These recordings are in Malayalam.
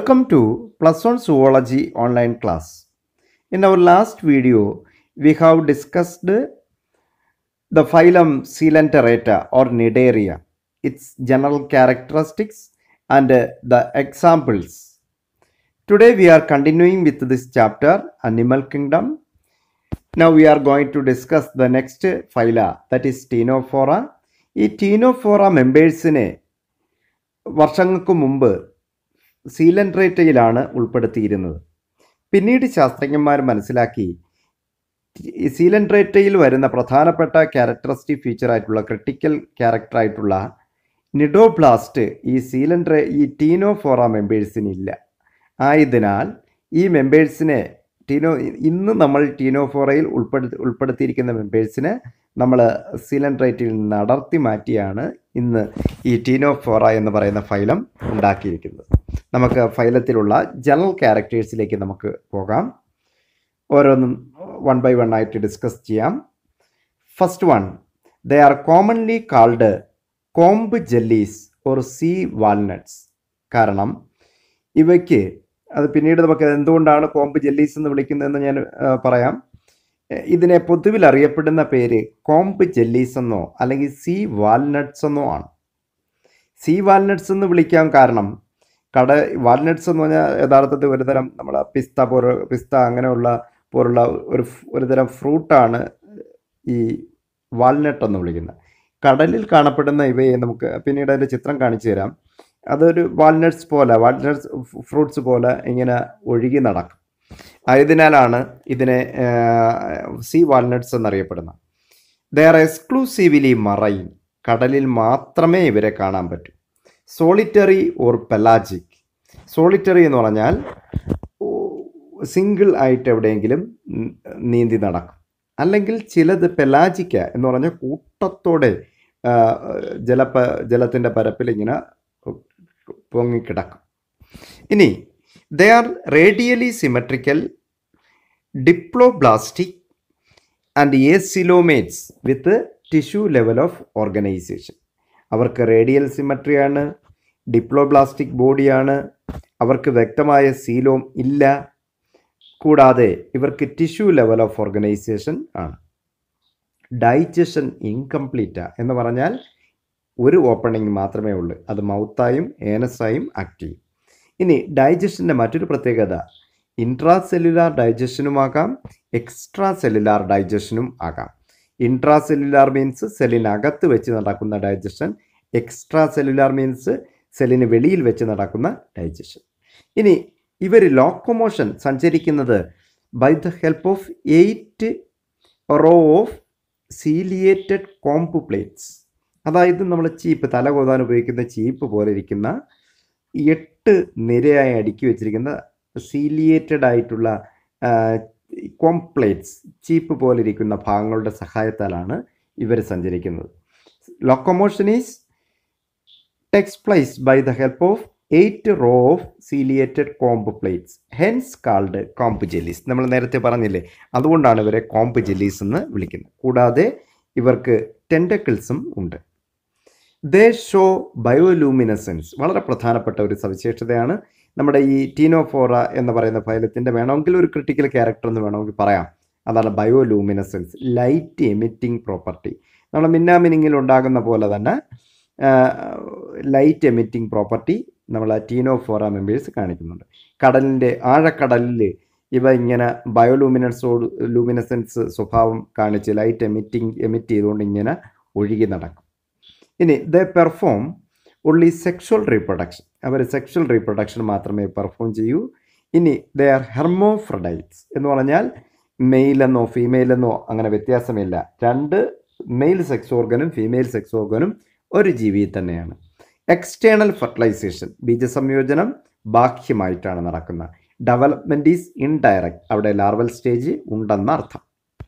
Welcome to Plus One Zoology online class. In our last video, we have discussed the phylum Coelenterata or Nidaria, its general characteristics and uh, the examples. Today we are continuing with this chapter, Animal Kingdom. Now we are going to discuss the next phyla, that is Ctenophora. ഈ ടീനോഫോറ മെമ്പേഴ്സിനെ വർഷങ്ങൾക്ക് മുമ്പ് സീലൻട്രേറ്റയിലാണ് ഉൾപ്പെടുത്തിയിരുന്നത് പിന്നീട് ശാസ്ത്രജ്ഞന്മാർ മനസ്സിലാക്കി ഈ സീലൻട്രേറ്റയിൽ വരുന്ന പ്രധാനപ്പെട്ട ക്യാരക്ടറിസ്റ്റിക് ഫീച്ചറായിട്ടുള്ള ക്രിട്ടിക്കൽ ക്യാരക്ടറായിട്ടുള്ള നിഡോബ്ലാസ്റ്റ് ഈ സീലൻട്രേ ഈ ടീനോഫോറ മെമ്പേഴ്സിനില്ല ആയതിനാൽ ഈ മെമ്പേഴ്സിനെ ടീനോ ഇന്ന് നമ്മൾ ടീനോഫോറയിൽ ഉൾപ്പെടുത്തി ഉൾപ്പെടുത്തിയിരിക്കുന്ന മെമ്പേഴ്സിനെ നമ്മൾ സീലൻട്രേറ്റിൽ നിന്ന് അടർത്തി മാറ്റിയാണ് ഇന്ന് ഈ ടീനോഫോറ എന്ന് പറയുന്ന ഫൈലം ഉണ്ടാക്കിയിരിക്കുന്നത് നമുക്ക് ഫൈലത്തിലുള്ള ജനറൽ ക്യാരക്ടേഴ്സിലേക്ക് നമുക്ക് പോകാം ഓരോന്നും വൺ ബൈ വൺ ആയിട്ട് ഡിസ്കസ് ചെയ്യാം first one they are commonly called comb jellies or sea walnuts കാരണം ഇവയ്ക്ക് അത് പിന്നീട് നമുക്ക് എന്തുകൊണ്ടാണ് കോംബ് ജെല്ലീസ് എന്ന് വിളിക്കുന്നതെന്ന് ഞാൻ ആ, പറയാം എ, ഇതിനെ പൊതുവിൽ അറിയപ്പെടുന്ന പേര് കോംബ് ജെല്ലീസ് എന്നോ അല്ലെങ്കിൽ സീ വാൽനട്ട്സ് എന്നോ ആണ് സീ വാൽനട്ട്സ് എന്ന് വിളിക്കാൻ കാരണം കട വാൽനട്ട്സ് എന്ന് പറഞ്ഞാൽ യഥാർത്ഥത്തിൽ ഒരുതരം നമ്മൾ പിസ്ത പോല പിസ്ത അങ്ങനെയുള്ള പോലുള്ള ഒരു ഫ്- ഒരുതരം ഫ്രൂട്ടാണ് ഈ വാൽനട്ട് എന്ന് വിളിക്കുന്നത് കടലിൽ കാണപ്പെടുന്ന ഇവയെ നമുക്ക് പിന്നീട് അതിൻ്റെ ചിത്രം കാണിച്ചു തരാം അതൊരു വാൽനട്ട്സ് പോലെ വാൽനട്ട്സ് ഫ്രൂട്ട്സ് പോലെ ഇങ്ങനെ ഒഴുകി നടക്കും ആയതിനാലാണ് ഇതിനെ സീ വാൽനട്ട്സ് എന്നറിയപ്പെടുന്നത് ദേ ആർ എക്സ്ക്ലൂസീവ്ലി മറൈൻ കടലിൽ മാത്രമേ ഇവരെ കാണാൻ പറ്റൂ സോളിറ്ററി ഓർ പെലാജിക് സോളിറ്ററി എന്ന് പറഞ്ഞാൽ സിംഗിൾ ആയിട്ട് എവിടെയെങ്കിലും ഉം, നീന്തി നടക്കും അല്ലെങ്കിൽ ചിലത് പെലാജിക്ക എന്ന് പറഞ്ഞാൽ കൂട്ടത്തോടെ ആ, ജലപ്പ ജലത്തിൻ്റെ പരപ്പിൽ ഇങ്ങനെ പൊങ്ങിക്കിടക്കും ഇനി they are radially symmetrical diploblastic and acoelomates with tissue level of organisation അവർക്ക് റേഡിയൽ സിമട്രിയാണ് ഡിപ്ലോബ്ലാസ്റ്റിക് ബോഡിയാണ് അവർക്ക് വ്യക്തമായ സീലോം ഇല്ല കൂടാതെ ഇവർക്ക് ടിഷ്യൂ ലെവൽ ഓഫ് ഓർഗനൈസേഷൻ ആണ് ഡൈജഷൻ ഇൻകംപ്ലീറ്റാ എന്ന് പറഞ്ഞാൽ ഒരു ഓപ്പണിംഗ് മാത്രമേ ഉള്ളൂ അത് മൗത്തായും ഏനസായും ആക്ട് ചെയ്യും ഇനി ഡൈജഷൻ്റെ മറ്റൊരു പ്രത്യേകത ഇൻട്രാ സെല്ലുലാർ ഡൈജഷനുമാകാം എക്സ്ട്രാ സെല്ലുലാർ ഡൈജഷനും ആകാം ഇൻട്രാ സെല്ലുലാർ മീൻസ് സെല്ലിനകത്ത് വെച്ച് നടക്കുന്ന ഡൈജഷൻ എക്സ്ട്രാ സെല്ലുലാർ മീൻസ് സെല്ലിന് വെളിയിൽ വെച്ച് നടക്കുന്ന ഡൈജഷൻ ഇനി ഇവർ ലോക്കോമോഷൻ സഞ്ചരിക്കുന്നത് by the help of eight row of ciliated comb plates അതായത് നമ്മൾ ചീപ്പ് തല കോതാൻ ഉപയോഗിക്കുന്ന ചീപ്പ് പോലെ ഇരിക്കുന്ന എട്ട് നിരയായി അടുക്കി വെച്ചിരിക്കുന്ന സീലിയേറ്റഡ് ആയിട്ടുള്ള കോംപ്ലേറ്റ്സ് ചീപ്പ് പോലെ ഇരിക്കുന്ന ഭാഗങ്ങളുടെ സഹായത്താലാണ് ഇവർ സഞ്ചരിക്കുന്നത് locomotion is takes place by the help of eight row of ciliated comb plates hence called comb jellies നമ്മൾ നേരത്തെ പറഞ്ഞില്ലേ അതുകൊണ്ടാണ് ഇവരെ കോംബ് ജെല്ലീസ് എന്ന് വിളിക്കുന്നത് കൂടാതെ ഇവർക്ക് ടെൻഡക്കിൾസും ഉണ്ട് ദേ ഷോ ബയോലൂമിനസൻസ് വളരെ പ്രധാനപ്പെട്ട ഒരു സവിശേഷതയാണ് നമ്മുടെ ഈ ടീനോഫോറ എന്ന് പറയുന്ന ഫൈലത്തിൻ്റെ വേണമെങ്കിൽ ഒരു ക്രിട്ടിക്കൽ ക്യാരക്ടർ എന്ന് വേണമെങ്കിൽ പറയാം അതാണ് ബയോലൂമിനസൻസ് ലൈറ്റ് എമിറ്റിംഗ് പ്രോപ്പർട്ടി നമ്മുടെ മിന്നാമിനിങ്ങിൽ ഉണ്ടാകുന്ന പോലെ തന്നെ ലൈറ്റ് എമിറ്റിംഗ് പ്രോപ്പർട്ടി നമ്മൾ ടീനോഫോറ മെമ്പേഴ്സ് കാണിക്കുന്നുണ്ട് കടലിൻ്റെ ആഴക്കടലിൽ ഇവ ഇങ്ങനെ ബയോലൂമിനൻസോട് ലൂമിനസൻസ് സ്വഭാവം കാണിച്ച് ലൈറ്റ് എമിറ്റിംഗ് എമിറ്റ് ചെയ്തുകൊണ്ട് ഇങ്ങനെ ഒഴുകി നടക്കും ഇനി they perform only sexual reproduction അവർ സെക്ഷൽ റീപ്രൊഡക്ഷൻ മാത്രമേ പെർഫോം ചെയ്യൂ ഇനി ദേ ആർ ഹെർമോഫ്രഡൈറ്റ്സ് എന്ന് പറഞ്ഞാൽ മെയിൽ എന്നോ ഫീമെയിൽ എന്നോ അങ്ങനെ വ്യത്യാസമില്ല രണ്ട് മെയിൽ സെക്സ് ഓർഗനും ഫീമെയിൽ സെക്സ് ഓർഗനും ഒരു ജീവി തന്നെയാണ് എക്സ്റ്റേണൽ ഫെർട്ടിലൈസേഷൻ ബീജസംയോജനം ബാഹ്യമായിട്ടാണ് നടക്കുന്നത് ഡെവലപ്മെൻറ്റ് ഈസ് ഇൻഡയറക്റ്റ് അവിടെ ലാർവൽ സ്റ്റേജ് ഉണ്ടെന്ന അർത്ഥം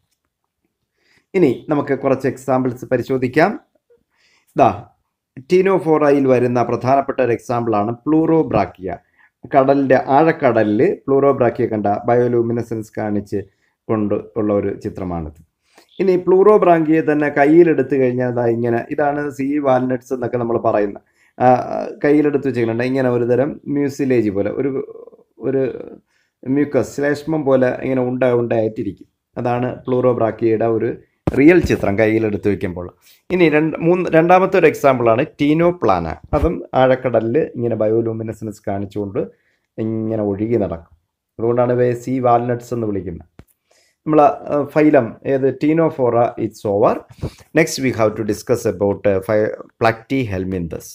ഇനി നമുക്ക് കുറച്ച് എക്സാമ്പിൾസ് പരിശോധിക്കാം ദാ ടീനോഫോറയിൽ വരുന്ന പ്രധാനപ്പെട്ട ഒരു എക്സാമ്പിളാണ് പ്ലൂറോബ്രാക്കിയ കടലിൻ്റെ ആഴക്കടലിൽ പ്ലൂറോബ്രാക്കിയ കണ്ട ബയോലൂമിനസൻസ് കാണിച്ച് കൊണ്ട് ഉള്ള ഒരു ചിത്രമാണിത് ഇനി പ്ലൂറോബ്രാങ്കിയെ തന്നെ കയ്യിലെടുത്ത് കഴിഞ്ഞാൽ ദാ ഇങ്ങനെ ഇതാണ് സീ വാൽനട്ട്സ് എന്നൊക്കെ നമ്മൾ പറയുന്നത് ആ, കയ്യിലെടുത്ത് വെച്ചിട്ടുണ്ട് ഇങ്ങനെ ഒരു തരം മ്യൂസിലേജ് പോലെ ഒരു ഒരു മ്യൂക്കസ് ശ്ലേഷ്മം പോലെ ഇങ്ങനെ ഉണ്ട ഉണ്ടായിട്ടിരിക്കും അതാണ് പ്ലൂറോബ്രാക്കിയയുടെ ഒരു റിയൽ ചിത്രം കയ്യിലെടുത്ത് വെക്കുമ്പോൾ ഇനി രണ്ട് മൂന്ന് രണ്ടാമത്തെ ഒരു എക്സാമ്പിളാണ് ടീനോ പ്ലാന അതും ആഴക്കടലിൽ ഇങ്ങനെ ബയോലൂമിനസൻസ് കാണിച്ചുകൊണ്ട് ഇങ്ങനെ ഒഴുകി നടക്കും അതുകൊണ്ടാണ് ഇവയെ സീ വാൽനട്ട്സ് എന്ന് വിളിക്കുന്നത് നമ്മൾ ഫൈലം ഏത് ctenophora it's over next we have to discuss about platyhelminthes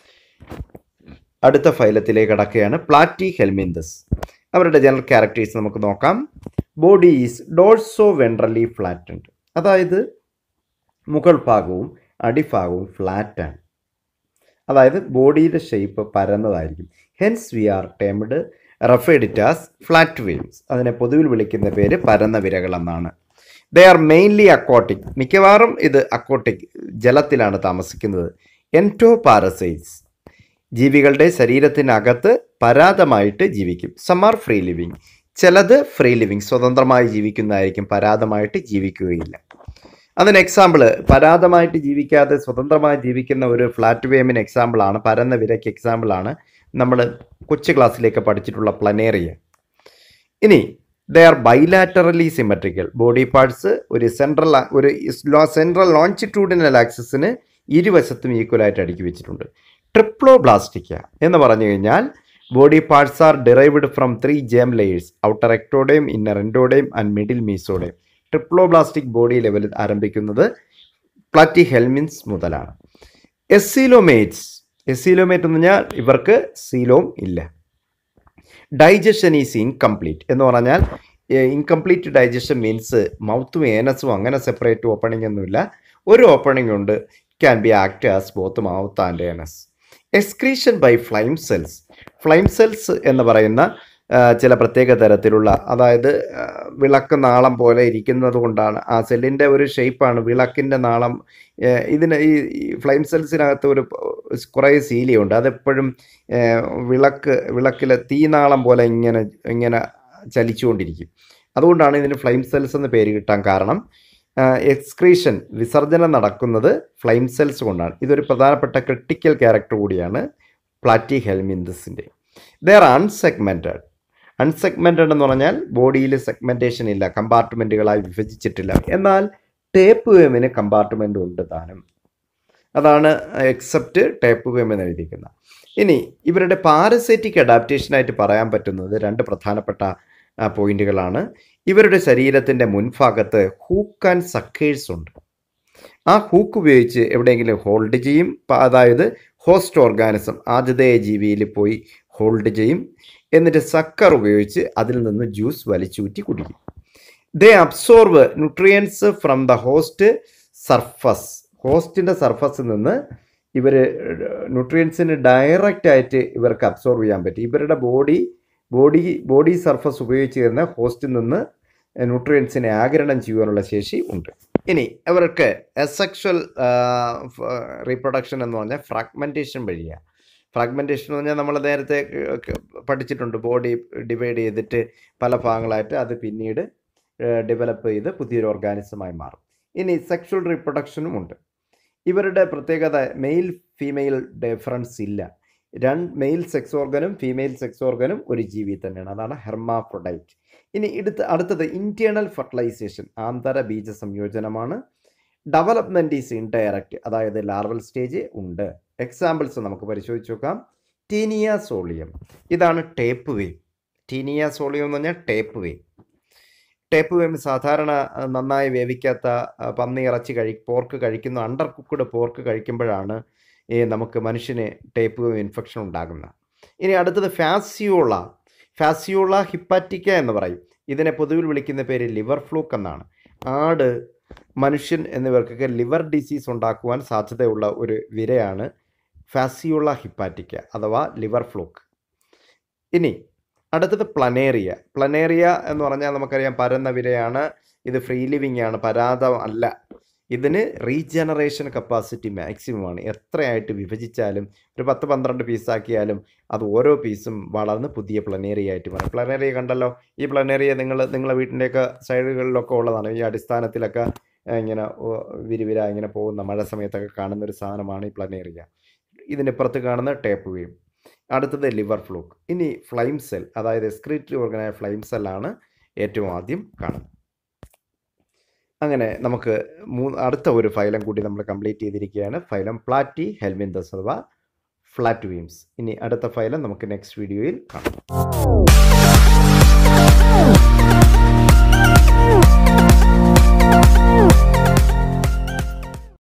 അടുത്ത ഫൈലത്തിലേക്ക് കടക്കുകയാണ് പ്ലാറ്റി ഹെൽമിന്തസ് അവരുടെ ജനറൽ ക്യാരക്ടേഴ്സ് നമുക്ക് നോക്കാം body is dorsoventrally flattened അതായത് മുകൾ ഭാഗവും അടിഭാഗവും ഫ്ലാറ്റാണ് അതായത് ബോഡിയുടെ ഷേപ്പ് പരന്നതായിരിക്കും ഹെൻസ് വി ആർ ടേംഡ് റഫേഡിറ്റാസ് ഫ്ലാറ്റ് വെയിംസ് അതിനെ പൊതുവിൽ വിളിക്കുന്ന പേര് പരന്ന വിരകൾ എന്നാണ് ദേ ആർ മെയിൻലി അക്വാട്ടിക് മിക്കവാറും ഇത് അക്വാട്ടിക് ജലത്തിലാണ് താമസിക്കുന്നത് എൻറ്റോ പാരസൈറ്റ്സ് ജീവികളുടെ ശരീരത്തിനകത്ത് പരാതമായിട്ട് ജീവിക്കും സം ആർ ഫ്രീ ലിവിങ് ചിലത് ഫ്രീ ലിവിങ് സ്വതന്ത്രമായി ജീവിക്കുന്നതായിരിക്കും പരാതമായിട്ട് ജീവിക്കുകയില്ല അതിന് എക്സാമ്പിൾ പരാതമായിട്ട് ജീവിക്കാതെ സ്വതന്ത്രമായി ജീവിക്കുന്ന ഒരു ഫ്ലാറ്റ് വേമിന് എക്സാമ്പിളാണ് പരന്ന വിരയ്ക്ക് എക്സാമ്പിളാണ് നമ്മൾ കൊച്ചു ക്ലാസ്സിലേക്ക് പഠിച്ചിട്ടുള്ള പ്ലനേറിയ ഇനി they are bilaterally symmetrical body parts ഒരു സെൻട്രൽ ഒരു സെൻട്രൽ ലോഞ്ചിറ്റ്യൂഡിനൽ ആക്സിസിന് ഇരുവശത്തും ഈക്വലായിട്ട് അടുക്കി വെച്ചിട്ടുണ്ട് ട്രിപ്ലോബ്ലാസ്റ്റിക്ക എന്ന് പറഞ്ഞു കഴിഞ്ഞാൽ body parts are derived from three germ layers outer ectoderm inner endoderm and middle mesoderm triploblastic body ലെവലിൽ ആരംഭിക്കുന്നത് പ്ലാറ്റി ഹെൽമിൻസ് മുതലാണ് എസീലോമേറ്റ്സ് എസീലോമേറ്റ് എന്ന് പറഞ്ഞാൽ ഇവർക്ക് സീലോം ഇല്ല ഡൈജഷൻ ഈസ് ഇൻകംപ്ലീറ്റ് എന്ന് പറഞ്ഞാൽ ഇൻകംപ്ലീറ്റ് ഡൈജഷൻ മീൻസ് മൗത്തും ഏനസും അങ്ങനെ സെപ്പറേറ്റ് ഓപ്പണിംഗ് ഒന്നുമില്ല ഒരു ഓപ്പണിംഗ് ഉണ്ട് can be act as both mouth and anus excretion by flame cells flame cells എന്ന് പറയുന്ന ആ, ചില പ്രത്യേക തരത്തിലുള്ള അതായത് ആ, വിളക്ക് നാളം പോലെ ഇരിക്കുന്നത് കൊണ്ടാണ് ആ സെല്ലിൻ്റെ ഒരു ഷേപ്പാണ് വിളക്കിൻ്റെ നാളം ഏ, ഇതിന് ഈ ഈ ഫ്ലൈം സെൽസിനകത്ത് ഒരു പ- കുറേ സീലിയുണ്ട് അതെപ്പോഴും ഏ, വിളക്ക് വിളക്കിലെ തീനാളം പോലെ ഇങ്ങനെ ഇങ്ങനെ ചലിച്ചുകൊണ്ടിരിക്കും അതുകൊണ്ടാണ് ഇതിന് ഫ്ലൈം സെൽസ് എന്ന് പേര് കിട്ടാൻ കാരണം എക്സ്ക്രീഷൻ വിസർജനം നടക്കുന്നത് ഫ്ലൈം സെൽസ് കൊണ്ടാണ് ഇതൊരു പ്രധാനപ്പെട്ട ക്രിട്ടിക്കൽ ക്യാരക്ടർ കൂടിയാണ് പ്ലാറ്റി ഹെൽമിന്തസിൻ്റെ ദർ അൺസെഗ്മെൻറ്റഡ് അൺസെഗ്മെൻറ്റഡ് എന്ന് പറഞ്ഞാൽ ബോഡിയിൽ സെഗ്മെൻറ്റേഷൻ ഇല്ല കമ്പാർട്ട്മെൻറ്റുകളായി വിഭജിച്ചിട്ടില്ല എന്നാൽ ടേപ്പ് വേമിന് കമ്പാർട്ട്മെൻ്റ് ഉണ്ട് താനും അതാണ് എക്സെപ്റ്റ് ടേപ്പ് വേം എന്ന് എഴുതിയിരിക്കുന്നത് ഇനി ഇവരുടെ പാരസൈറ്റിക് അഡാപ്റ്റേഷനായിട്ട് പറയാൻ പറ്റുന്നത് രണ്ട് പ്രധാനപ്പെട്ട ആ, പോയിന്റുകളാണ് ഇവരുടെ ശരീരത്തിൻ്റെ മുൻഭാഗത്ത് ഹൂക്ക് ആൻഡ് സക്കേഴ്സ് ഉണ്ട് ആ ഹൂക്ക് ഉപയോഗിച്ച് എവിടെയെങ്കിലും ഹോൾഡ് ചെയ്യും പ- അതായത് ഹോസ്റ്റ് ഓർഗാനിസം ആതിഥേയ ജീവിയിൽ പോയി ഹോൾഡ് ചെയ്യും എന്നിട്ട് സക്കർ ഉപയോഗിച്ച് അതിൽ നിന്ന് ജ്യൂസ് വലിച്ചൂറ്റി കുടിക്കും they absorb nutrients from the host surface ഹോസ്റ്റിൻ്റെ സർഫസിൽ നിന്ന് ഇവർ ന്യൂട്രിയൻസിന് ഡയറക്റ്റ് ആയിട്ട് ഇവർക്ക് അബ്സോർവ് ചെയ്യാൻ പറ്റും ഇവരുടെ ബോഡി ബോഡി ബോഡി സർഫസ് ഉപയോഗിച്ച് തരുന്ന ഹോസ്റ്റിൽ നിന്ന് ന്യൂട്രിയൻസിനെ ആഗിരണം ചെയ്യാനുള്ള ശേഷി ഉണ്ട് ഇനി അവർക്ക് എസെക്ഷൽ റീപ്രൊഡക്ഷൻ എന്ന് പറഞ്ഞാൽ ഫ്രാഗ്മെൻറ്റേഷൻ വഴിയാണ് ഫ്രാഗ്മെൻറ്റേഷൻ എന്ന് പറഞ്ഞാൽ നമ്മൾ നേരത്തെ ഏഹ്, ക- പഠിച്ചിട്ടുണ്ട് ബോഡി ഡിവൈഡ് ചെയ്തിട്ട് പല ഭാഗങ്ങളായിട്ട് അത് പിന്നീട് ഡെവലപ്പ് ചെയ്ത് പുതിയൊരു ഓർഗാനിസമായി മാറും ഇനി സെക്ഷൽ റീപ്രൊഡക്ഷനും ഉണ്ട് ഇവരുടെ പ്രത്യേകത മെയിൽ ഫീമെയിൽ ഡിഫറൻസ് ഇല്ല രണ്ട് മെയിൽ സെക്സ് ഓർഗനും ഫീമെയിൽ സെക്സ് ഓർഗനും ഒരു ജീവി തന്നെയാണ് അതാണ് ഹെർമാഫ്രൊഡൈറ്റ് ഇനി എടുത്ത് അടുത്തത് ഇന്റേണൽ ഫെർട്ടിലൈസേഷൻ ആന്തര ബീജ സംയോജനമാണ് ഡെവലപ്മെൻറ്റ് ഈസ് ഇൻഡയറക്റ്റ് അതായത് ലാർവൽ സ്റ്റേജ് ഉണ്ട് എക്സാമ്പിൾസ് നമുക്ക് പരിശോധിച്ച് നോക്കാം ടീനിയ സോളിയം ഇതാണ് ടേപ്പ് വേം ടീനിയ സോളിയം എന്ന് പറഞ്ഞാൽ ടേപ്പ് വേം ടേപ്പ് വേം സാധാരണ ആ, നന്നായി വേവിക്കാത്ത ആ, പന്നി ഇറച്ചി കഴി പോർക്ക് കഴിക്കുന്ന അണ്ടർ കുക്ക്ഡ് പോർക്ക് കഴിക്കുമ്പോഴാണ് ഈ നമുക്ക് മനുഷ്യന് ടേപ്പ് വേം ഇൻഫെക്ഷൻ ഉണ്ടാകുന്നത് ഇനി അടുത്തത് ഫാസിയോള ഫാസിയോള ഹിപ്പാറ്റിക്ക എന്ന് പറയും ഇതിനെ പൊതുവിൽ വിളിക്കുന്ന പേര് ലിവർ ഫ്ലൂക്ക് എന്നാണ് ആട് മനുഷ്യൻ എന്നിവർക്കൊക്കെ ലിവർ ഡിസീസ് ഉണ്ടാക്കുവാൻ സാധ്യതയുള്ള ഒരു വിരയാണ് ഫാസിയോള ഹിപ്പാറ്റിക്ക അഥവാ ലിവർ ഫ്ലൂക്ക് ഇനി അടുത്തത് പ്ലനേറിയ പ്ലനേറിയ എന്ന് പറഞ്ഞാൽ നമുക്കറിയാം പരന്ന വിരയാണ് ഇത് ഫ്രീ ലിവിങ് ആണ് പരാതം അല്ല ഇതിന് റീജനറേഷൻ കപ്പാസിറ്റി മാക്സിമം ആണ് എത്രയായിട്ട് വിഭജിച്ചാലും ഒരു പത്ത് പന്ത്രണ്ട് പീസാക്കിയാലും അത് ഓരോ പീസും വളർന്ന് പുതിയ പ്ലനേറിയ ആയിട്ട് മാറും പ്ലനേറിയ കണ്ടല്ലോ ഈ പ്ലനേറിയ നിങ്ങൾ നിങ്ങളെ വീട്ടിൻ്റെയൊക്കെ സൈഡുകളിലൊക്കെ ഉള്ളതാണ് ഈ അടിസ്ഥാനത്തിലൊക്കെ ഏഹ്, ഇങ്ങനെ ഓ, വിരിവിര ഇങ്ങനെ പോകുന്ന മഴ സമയത്തൊക്കെ കാണുന്ന ഒരു സാധനമാണ് ഈ പ്ലനേറിയ ഇതിനിപ്പുറത്ത് കാണുന്ന ടേപ്പ് വീം അടുത്തത് ലിവർ ഫ്ലൂക്ക് ഇനി ഫ്ലൈം സെൽ അതായത് എക്സ്ക്രീറ്ററി ഓർഗനായ ഫ്ലൈം സെല്ലാണ് ഏറ്റവും ആദ്യം കാണുന്നത് അങ്ങനെ നമുക്ക് മൂന്ന് അടുത്ത ഒരു ഫൈലം കൂടി നമ്മൾ കംപ്ലീറ്റ് ചെയ്തിരിക്കുകയാണ് ഫൈലം പ്ലാറ്റി ഹെൽമിന്തസ് അഥവാ ഫ്ലാറ്റ് വീംസ് ഇനി അടുത്ത ഫൈലം നമുക്ക് നെക്സ്റ്റ് വീഡിയോയിൽ കാണാം